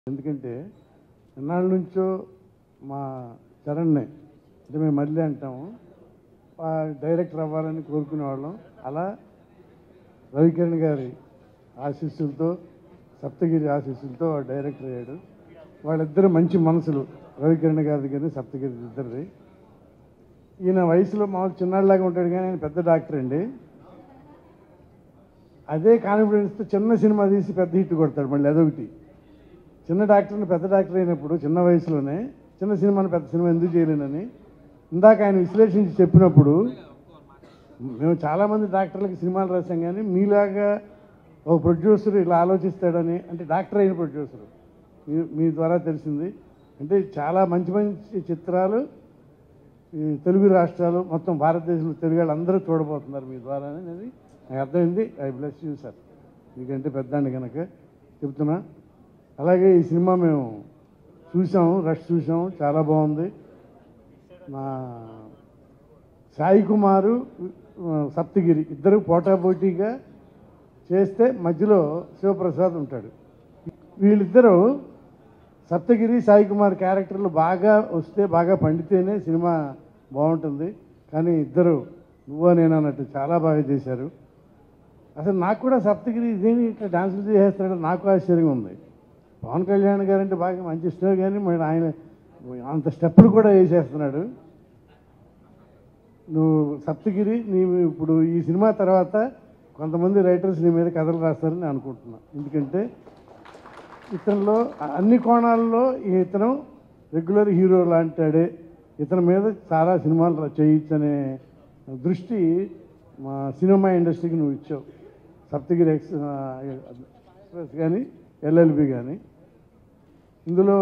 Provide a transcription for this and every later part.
ఎందుకంటే ఎన్నాళ్ళ నుంచో మా చరణ్ని అంటే మేము మళ్ళీ అంటాము ఆ డైరెక్టర్ అవ్వాలని కోరుకునేవాళ్ళం అలా రవికిరణ్ గారి ఆశీస్సులతో సప్తగిరి ఆశీస్సులతో వాడు డైరెక్టర్ అయ్యాడు వాళ్ళిద్దరు మంచి మనసులు రవికిరణ్ గారిది కానీ సప్తగిరి ఇద్దరిది ఈయన వయసులో మామూలు చిన్నాళ్ళలాగా ఉంటాడు కానీ ఆయన పెద్ద డాక్టర్ అండి అదే కాన్ఫిడెన్స్తో చిన్న సినిమా తీసి పెద్ద హిట్ కొడతాడు మళ్ళీ అదొకటి చిన్న డాక్టర్ని పెద్ద డాక్టర్ అయినప్పుడు చిన్న వయసులోనే చిన్న సినిమాని పెద్ద సినిమా ఎందుకు చేయలేనని ఇందాక ఆయన విశ్లేషించి చెప్పినప్పుడు మేము చాలామంది డాక్టర్లకి సినిమాలు రాసాం కానీ మీలాగా ఒక ప్రొడ్యూసర్ ఇలా ఆలోచిస్తాడని అంటే డాక్టర్ అయిన ప్రొడ్యూసర్ మీ మీ ద్వారా తెలిసింది అంటే చాలా మంచి మంచి చిత్రాలు ఈ తెలుగు రాష్ట్రాలు మొత్తం భారతదేశంలో తెలుగు వాళ్ళు అందరూ చూడబోతున్నారు మీ ద్వారా అనేది నాకు అర్థమైంది ఐ బ్లెస్ యూ సార్ మీకంటే పెద్దాండి కనుక చెప్తున్నా అలాగే ఈ సినిమా మేము చూసాము రష్ చూసాము చాలా బాగుంది మా సాయి కుమారు ఆ, సప్తగిరి ఇద్దరు పోటాపోటీగా చేస్తే మధ్యలో శివప్రసాద్ ఉంటాడు వీళ్ళిద్దరూ సప్తగిరి సాయి కుమార్ క్యారెక్టర్లు బాగా వస్తే బాగా పండితేనే సినిమా బాగుంటుంది కానీ ఇద్దరు నువ్వా నేను అన్నట్టు చాలా బాగా చేశారు అసలు నాకు కూడా సప్తగిరి ఇదేమి ఇట్లా డాన్సులు చేసేస్తాడో నాకు ఆశ్చర్యంగా ఉంది పవన్ కళ్యాణ్ గారు అంటే బాగా మంచి ఇష్టం కానీ మరి ఆయన అంత స్టెప్పులు కూడా వేసేస్తున్నాడు నువ్వు సప్తగిరి నీవు ఇప్పుడు ఈ సినిమా తర్వాత కొంతమంది రైటర్స్ నీ మీద కథలు రాస్తారని నేను అనుకుంటున్నా ఎందుకంటే ఇతనిలో అన్ని కోణాల్లో ఇతను రెగ్యులర్ హీరో లాంటాడే ఇతని మీద చాలా సినిమాలు రా- చేయొచ్చు అనే దృష్టి మా సినిమా ఇండస్ట్రీకి నువ్వు ఇచ్చావు సప్తగిరి ఎక్స్ ఆ, ఎక్స్ప్రెస్ కానీ ఎల్ఎల్బి కానీ ఇందులో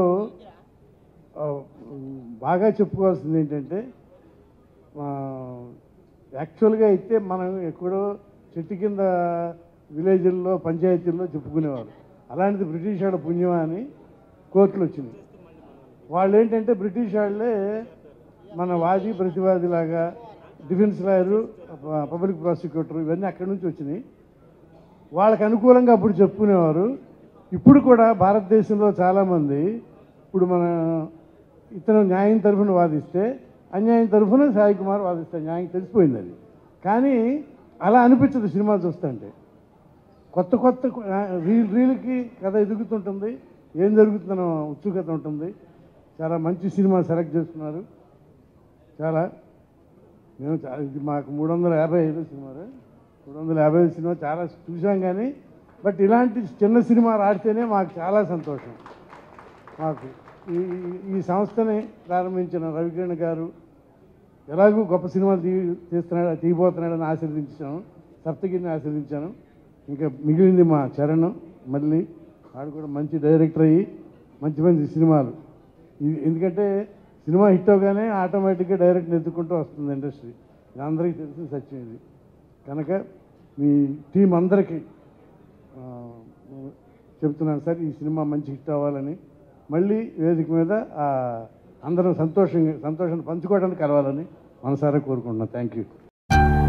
ఆ, బాగా చెప్పుకోవాల్సింది ఏంటంటే ఆ, యాక్చువల్గా అయితే మనం ఎక్కడో చెట్టు కింద విలేజ్ల్లో పంచాయతీల్లో చెప్పుకునేవారు అలాంటిది బ్రిటిష్ వాళ్ళ పుణ్యమా అని కోర్టులు వచ్చింది వాళ్ళు ఏంటంటే బ్రిటిష్ వాళ్ళే మన వాది ప్రతివాది లాగా డిఫెన్స్ లాయరు ప- పబ్లిక్ ప్రాసిక్యూటర్ ఇవన్నీ అక్కడి నుంచి వచ్చినాయి వాళ్ళకి అనుకూలంగా అప్పుడు చెప్పుకునేవారు ఇప్పుడు కూడా భారతదేశంలో చాలామంది ఇప్పుడు మన ఇతను న్యాయం తరఫున వాదిస్తే అన్యాయం తరఫున సాయి కుమార్ వాదిస్తాడు న్యాయం తెలిసిపోయింది అది కానీ అలా అనిపించదు సినిమా చూస్తుంటే కొత్త కొత్త రీల్ రీల్కి కథ ఎదుగుతుంటుంది ఏం జరుగుతుందనో ఉత్సుకత ఉంటుంది చాలా మంచి సినిమా సెలెక్ట్ చేసుకున్నారు చాలా మేము చా- ఇది మాకు మూడు వందల యాభై ఐదు సినిమా మూడు వందల యాభై ఐదు సినిమా చాలా చూసాం కానీ బట్ ఇలాంటి చిన్న సినిమా ఆడితేనే మాకు చాలా సంతోషం మాకు ఈ ఈ- ఈ సంస్థని ప్రారంభించిన రవికిరణ్ గారు ఎలాగూ గొప్ప సినిమాలు తీ తీస్తున్నాడు తీయబోతున్నాడని ఆశీర్వదించాను సప్తగిరిని ఆశీర్వదించాను ఇంకా మిగిలింది మా చరణ్ మళ్ళీ వాడు కూడా మంచి డైరెక్టర్ అయ్యి మంచి మంచి సినిమాలు ఇది ఎందుకంటే సినిమా హిట్ అవగానే ఆటోమేటిక్గా డైరెక్ట్ ఎత్తుకుంటూ వస్తుంది ఇండస్ట్రీ ఇది అందరికీ తెలిసిన సత్యం ఇది కనుక మీ టీం అందరికీ ఆ, చెప్తున్నాను సార్ ఈ సినిమా మంచి హిట్ అవ్వాలని మళ్ళీ వేదిక మీద ఆ, అందరం సంతోషంగా సంతోషాన్ని పంచుకోవడానికి కలవాలని మనసారా కోరుకుంటున్నాను థ్యాంక్ యూ